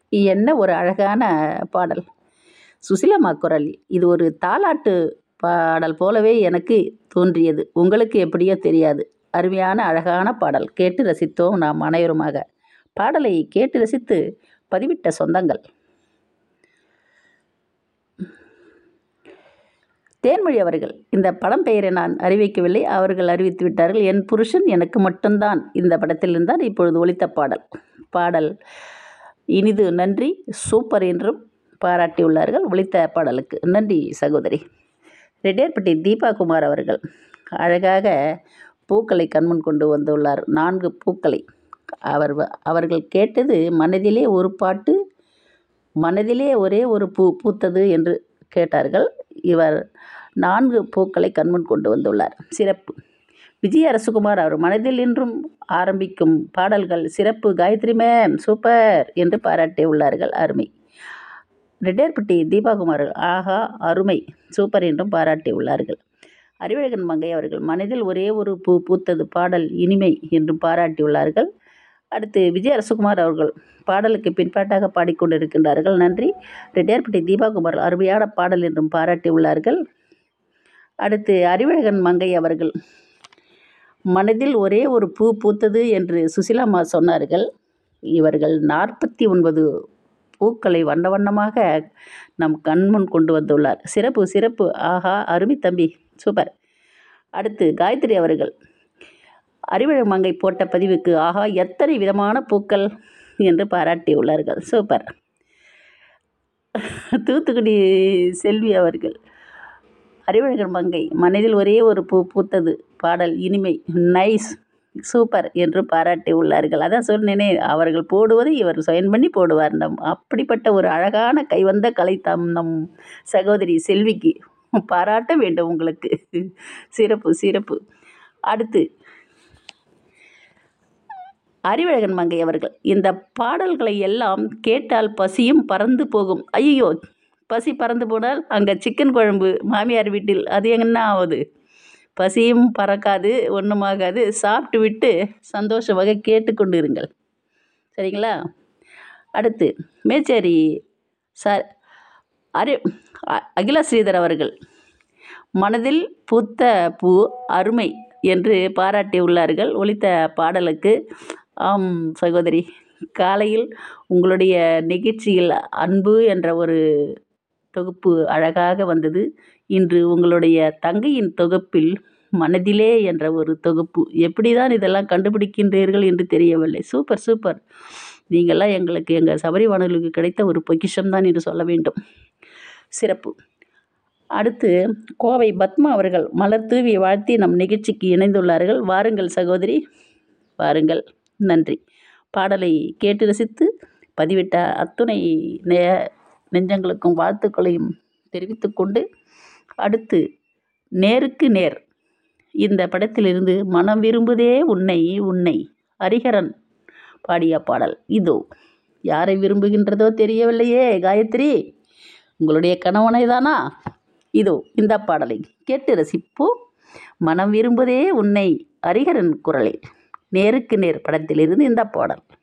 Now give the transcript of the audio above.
என்ன ஒரு அழகான பாடல் சுசிலம்மா குரல் இது ஒரு தாலாட்டு பாடல் போலவே எனக்கு தோன்றியது உங்களுக்கு எப்படியோ தெரியாது அருமையான அழகான பாடல் கேட்டு ரசித்தோம் நாம் அனைவருமாக பாடலை கேட்டு ரசித்து பதிவிட்ட சொந்தங்கள் தேன்மொழி அவர்கள் இந்த படம் பெயரை நான் அறிவிக்கவில்லை அவர்கள் அறிவித்து விட்டார்கள் என் புருஷன் எனக்கு மட்டும்தான் இந்த படத்தில் இருந்தால் இப்பொழுது ஒலித்த பாடல் பாடல் இனிது நன்றி சூப்பர் என்றும் பாராட்டியுள்ளார்கள் ஒலித்த பாடலுக்கு நன்றி சகோதரி ரெட்டியார்பட்டி தீபா குமார் அவர்கள் அழகாக பூக்களை கண்முன் கொண்டு வந்துள்ளார் நான்கு பூக்களை அவர் அவர்கள் கேட்டது மனதிலே ஒரு பாட்டு மனதிலே ஒரே ஒரு பூ பூத்தது என்று கேட்டார்கள் இவர் நான்கு பூக்களை கண்முன் கொண்டு வந்துள்ளார் சிறப்பு விஜய அரசுகுமார் அவர் மனதில் இன்றும் ஆரம்பிக்கும் பாடல்கள் சிறப்பு காயத்ரி மேம் சூப்பர் என்று பாராட்டியுள்ளார்கள் அருமை ரெட்டியார்பட்டி தீபாகுமார் ஆஹா அருமை சூப்பர் என்றும் பாராட்டியுள்ளார்கள் அறிவழகன் மங்கை அவர்கள் மனதில் ஒரே ஒரு பூ பூத்தது பாடல் இனிமை என்றும் பாராட்டியுள்ளார்கள் அடுத்து விஜய் அரசகுமார் அவர்கள் பாடலுக்கு பின்பாட்டாக பாடிக்கொண்டிருக்கின்றார்கள் நன்றி ரெட்டியார்பட்டி தீபாகுமார் அருமையான பாடல் என்றும் பாராட்டியுள்ளார்கள் அடுத்து அறிவழகன் மங்கை அவர்கள் மனதில் ஒரே ஒரு பூ பூத்தது என்று சுசிலாம்மா சொன்னார்கள் இவர்கள் நாற்பத்தி ஒன்பது பூக்களை வண்ண வண்ணமாக நம் கண்முன் கொண்டு வந்துள்ளார் சிறப்பு சிறப்பு ஆஹா அருமை தம்பி சூப்பர் அடுத்து காயத்ரி அவர்கள் அறிவழ மங்கை போட்ட பதிவுக்கு ஆஹா எத்தனை விதமான பூக்கள் என்று பாராட்டியுள்ளார்கள் சூப்பர் தூத்துக்குடி செல்வி அவர்கள் அறிவழகர் மங்கை மனதில் ஒரே ஒரு பூ பூத்தது பாடல் இனிமை நைஸ் சூப்பர் என்று பாராட்டி உள்ளார்கள் அதான் சொன்னேனே அவர்கள் போடுவதை இவர் சுயன் பண்ணி போடுவார் நம் அப்படிப்பட்ட ஒரு அழகான கைவந்த கலை தம் நம் சகோதரி செல்விக்கு பாராட்ட வேண்டும் உங்களுக்கு சிறப்பு சிறப்பு அடுத்து அறிவழகன் மங்கை அவர்கள் இந்த பாடல்களை எல்லாம் கேட்டால் பசியும் பறந்து போகும் ஐயோ பசி பறந்து போனால் அங்கே சிக்கன் குழம்பு மாமியார் வீட்டில் அது என்ன ஆகுது பசியும் பறக்காது ஒன்றுமாகாது சாப்பிட்டு விட்டு சந்தோஷமாக கேட்டுக்கொண்டு இருங்கள் சரிங்களா அடுத்து மேச்சேரி சார் அரி அகிலா ஸ்ரீதர் அவர்கள் மனதில் பூத்த பூ அருமை என்று பாராட்டியுள்ளார்கள் ஒலித்த பாடலுக்கு ஆம் சகோதரி காலையில் உங்களுடைய நிகழ்ச்சியில் அன்பு என்ற ஒரு தொகுப்பு அழகாக வந்தது இன்று உங்களுடைய தங்கையின் தொகுப்பில் மனதிலே என்ற ஒரு தொகுப்பு எப்படி தான் இதெல்லாம் கண்டுபிடிக்கின்றீர்கள் என்று தெரியவில்லை சூப்பர் சூப்பர் நீங்கள்லாம் எங்களுக்கு எங்கள் சபரி வானொலிக்கு கிடைத்த ஒரு பொக்கிஷம் தான் என்று சொல்ல வேண்டும் சிறப்பு அடுத்து கோவை பத்மா அவர்கள் மலர் தூவி வாழ்த்தி நம் நிகழ்ச்சிக்கு இணைந்துள்ளார்கள் வாருங்கள் சகோதரி வாருங்கள் நன்றி பாடலை கேட்டு ரசித்து பதிவிட்ட அத்துணை நே நெஞ்சங்களுக்கும் வாழ்த்துக்களையும் தெரிவித்துக்கொண்டு அடுத்து நேருக்கு நேர் இந்த படத்திலிருந்து மனம் விரும்புதே உன்னை உன்னை ஹரிஹரன் பாடிய பாடல் இதோ யாரை விரும்புகின்றதோ தெரியவில்லையே காயத்ரி உங்களுடைய கணவனை தானா இதோ இந்த பாடலை கேட்டு ரசிப்போம் மனம் விரும்புதே உன்னை ஹரிஹரன் குரலில் நேருக்கு நேர் படத்திலிருந்து இந்த பாடல்